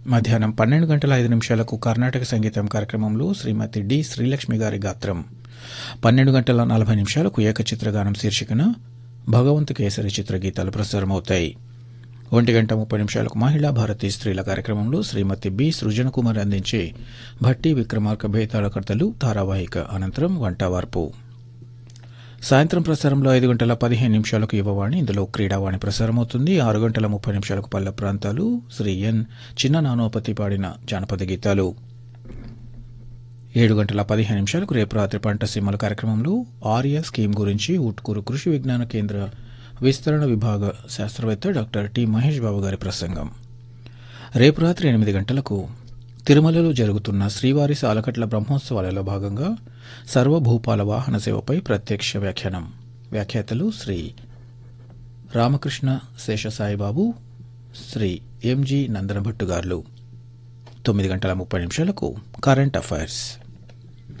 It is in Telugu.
మధ్యాహ్నం పన్నెండు గంటల ఐదు నిమిషాలకు కర్ణాటక సంగీతం కార్యక్రమంలో శ్రీమతి డి శ్రీలక్ష్మి గారి గాత్రం పన్నెండు గంటల నలభై నిమిషాలకు ఏకచిత్రగానం శీర్షికన భగవంత్ కేసరి చిత్రగీతాలు ప్రసారమవుతాయి ఒంటి గంట ముప్పై నిమిషాలకు మహిళా భారతీ స్త్రీల కార్యక్రమంలో శ్రీమతి బి సృజన కుమార్ అందించే భట్టి విక్రమార్క భేతాళకర్తలు ధారావాహిక అనంతరం వంటవార్పు సాయంత్రం ప్రసారంలో ఐదు గంటల పదిహేను నిమిషాలకు యువవాణి ఇందులో క్రీడావాణి ప్రసారమవుతుంది ఆరు గంటల ముప్పై నిమిషాలకు పల్లె ప్రాంతాలు శ్రీ ఎన్ చిన్న నానోపతి పాడిన జానపద గీతాలు ఏడు గంటల పదిహేను నిమిషాలకు రేపు రాత్రి పంట సీమల కార్యక్రమంలో ఆర్య స్కీమ్ గురించి ఉట్కూరు కృషి విజ్ఞాన కేంద్ర విస్తరణ విభాగ శాస్త్రవేత్త డాక్టర్ టి మహేష్ బాబు గారి ప్రసంగం రేపు రాత్రి ఎనిమిది గంటలకు తిరుమలలో జరుగుతున్న శ్రీవారి సాలకట్ల బ్రహ్మోత్సవాలలో భాగంగా సర్వభూపాల వాహన సేవపై ప్రత్యక్ష వ్యాఖ్యానం వ్యాఖ్యాతలు శ్రీ రామకృష్ణ శేషసాయిబాబు శ్రీ ఎంజి నందనభట్టు గారు తొమ్మిది గంటల ముప్పై నిమిషాలకు కరెంట్ అఫైర్స్